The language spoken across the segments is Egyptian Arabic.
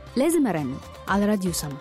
لازم أرنم على راديو سما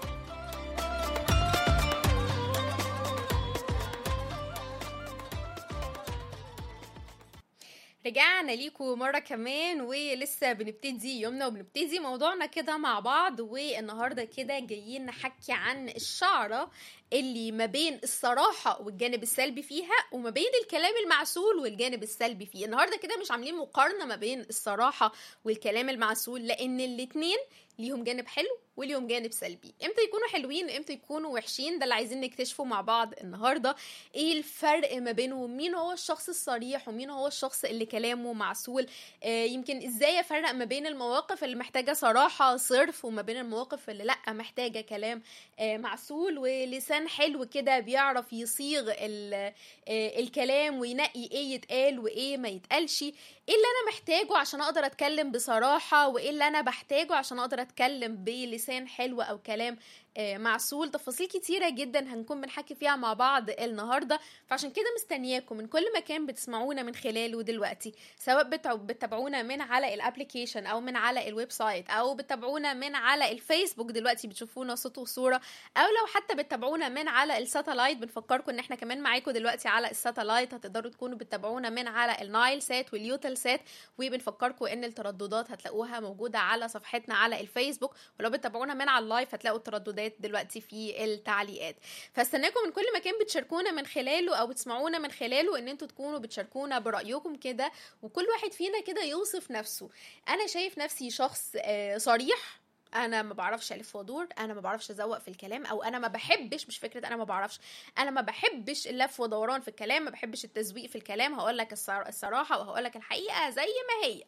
رجعنا ليكم مرة كمان ولسه بنبتدي يومنا وبنبتدي موضوعنا كده مع بعض والنهاردة كده جايين نحكي عن الشعرة اللي ما بين الصراحة والجانب السلبي فيها وما بين الكلام المعسول والجانب السلبي فيه النهاردة كده مش عاملين مقارنة ما بين الصراحة والكلام المعسول لأن الاتنين ليهم جانب حلو وليهم جانب سلبي امتى يكونوا حلوين امتى يكونوا وحشين ده اللي عايزين نكتشفه مع بعض النهارده ايه الفرق ما بينهم مين هو الشخص الصريح ومين هو الشخص اللي كلامه معسول آه يمكن ازاي افرق ما بين المواقف اللي محتاجه صراحه صرف وما بين المواقف اللي لا محتاجه كلام آه معسول ولسان حلو كده بيعرف يصيغ آه الكلام وينقي ايه يتقال وايه ما يتقالش ايه اللي انا محتاجه عشان اقدر اتكلم بصراحه وايه اللي انا بحتاجه عشان اقدر اتكلم بلسان حلو او كلام معسول تفاصيل كتيرة جدا هنكون بنحكي فيها مع بعض النهاردة فعشان كده مستنياكم من كل مكان بتسمعونا من خلاله دلوقتي سواء بتتابعونا من على الابليكيشن او من على الويب سايت او بتتابعونا من على الفيسبوك دلوقتي بتشوفونا صوت وصورة او لو حتى بتتابعونا من على الساتلايت بنفكركم ان احنا كمان معاكم دلوقتي على الساتلايت هتقدروا تكونوا بتتابعونا من على النايل سات واليوتل سات وبنفكركم ان الترددات هتلاقوها موجودة على صفحتنا على الفيسبوك ولو بتتابعونا من على اللايف هتلاقوا الترددات دلوقتي في التعليقات فاستناكم من كل مكان بتشاركونا من خلاله او بتسمعونا من خلاله ان انتوا تكونوا بتشاركونا برايكم كده وكل واحد فينا كده يوصف نفسه انا شايف نفسي شخص صريح انا ما بعرفش الف وادور انا ما بعرفش ازوق في الكلام او انا ما بحبش مش فكره انا ما بعرفش انا ما بحبش اللف ودوران في الكلام ما بحبش التزويق في الكلام هقول لك الصراحه وهقول لك الحقيقه زي ما هي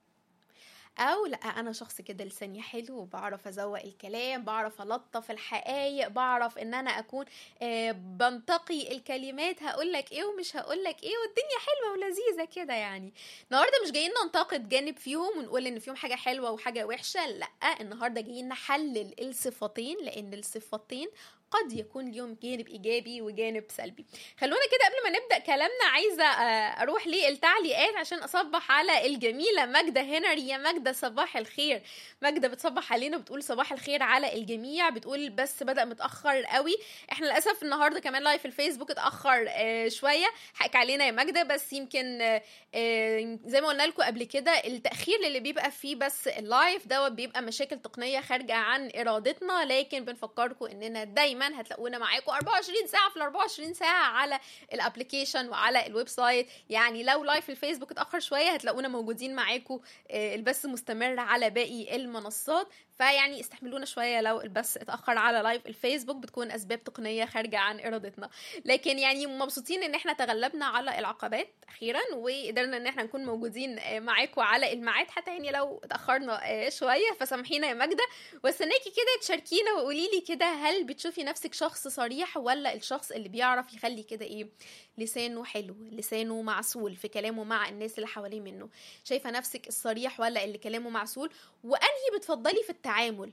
او لا انا شخص كده لساني حلو وبعرف ازوق الكلام بعرف الطف الحقائق بعرف ان انا اكون آه بنتقي الكلمات هقول لك ايه ومش هقول لك ايه والدنيا حلوه ولذيذه كده يعني النهارده مش جايين ننتقد جانب فيهم ونقول ان فيهم حاجه حلوه وحاجه وحشه لا النهارده جايين نحلل الصفتين لان الصفتين قد يكون ليهم جانب ايجابي وجانب سلبي خلونا كده قبل ما نبدا كلامنا عايزه اروح للتعليقات عشان اصبح على الجميله ماجده هنري يا ماجده صباح الخير ماجده بتصبح علينا بتقول صباح الخير على الجميع بتقول بس بدا متاخر قوي احنا للاسف النهارده كمان لايف الفيسبوك اتاخر شويه حقك علينا يا ماجده بس يمكن زي ما قلنا لكم قبل كده التاخير اللي بيبقى فيه بس اللايف دوت بيبقى مشاكل تقنيه خارجه عن ارادتنا لكن بنفكركم اننا دايما دايما هتلاقونا معاكم 24 ساعه في ال 24 ساعه على الابلكيشن وعلى الويب سايت يعني لو لايف الفيسبوك اتاخر شويه هتلاقونا موجودين معاكم البث مستمر على باقي المنصات فيعني استحملونا شويه لو البث اتاخر على لايف الفيسبوك بتكون اسباب تقنيه خارجه عن ارادتنا لكن يعني مبسوطين ان احنا تغلبنا على العقبات اخيرا وقدرنا ان احنا نكون موجودين معاكم على الميعاد حتى يعني لو اتاخرنا شويه فسامحينا يا ماجده واستناكي كده تشاركينا وقولي لي كده هل بتشوفي نفسك شخص صريح ولا الشخص اللي بيعرف يخلي كده ايه لسانه حلو لسانه معسول في كلامه مع الناس اللي حواليه منه شايفه نفسك الصريح ولا اللي كلامه معسول وانهي بتفضلي في التعامل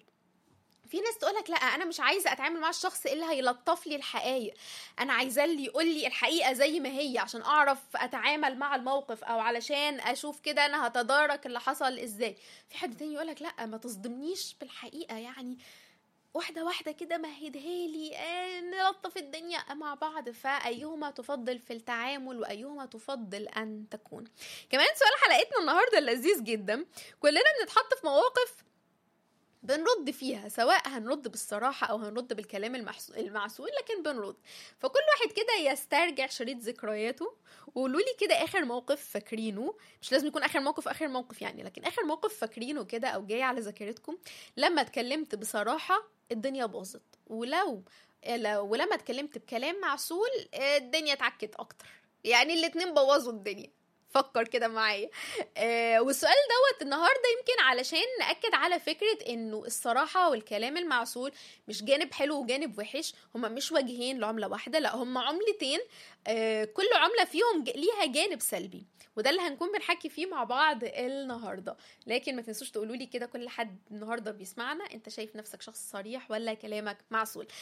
في ناس تقولك لا انا مش عايزه اتعامل مع الشخص اللي هيلطف لي الحقائق انا عايزاه اللي يقول لي الحقيقه زي ما هي عشان اعرف اتعامل مع الموقف او علشان اشوف كده انا هتدارك اللي حصل ازاي في حد تاني يقولك لا ما تصدمنيش بالحقيقه يعني واحده واحده كده مهدها لي آه نلطف الدنيا مع بعض فايهما تفضل في التعامل وايهما تفضل ان تكون كمان سؤال حلقتنا النهارده لذيذ جدا كلنا بنتحط في مواقف بنرد فيها سواء هنرد بالصراحة أو هنرد بالكلام المعسول لكن بنرد فكل واحد كده يسترجع شريط ذكرياته وقولوا لي كده آخر موقف فاكرينه مش لازم يكون آخر موقف آخر موقف يعني لكن آخر موقف فاكرينه كده أو جاي على ذاكرتكم لما اتكلمت بصراحة الدنيا باظت ولو ولما اتكلمت بكلام معسول الدنيا اتعكت أكتر يعني الاتنين بوظوا الدنيا فكر كده معايا آه والسؤال دوت النهارده يمكن علشان ناكد على فكره انه الصراحه والكلام المعسول مش جانب حلو وجانب وحش هما مش وجهين لعمله واحده لا هما عملتين آه كل عمله فيهم ليها جانب سلبي وده اللي هنكون بنحكي فيه مع بعض النهارده لكن ما تنسوش تقولوا لي كده كل حد النهارده بيسمعنا انت شايف نفسك شخص صريح ولا كلامك معسول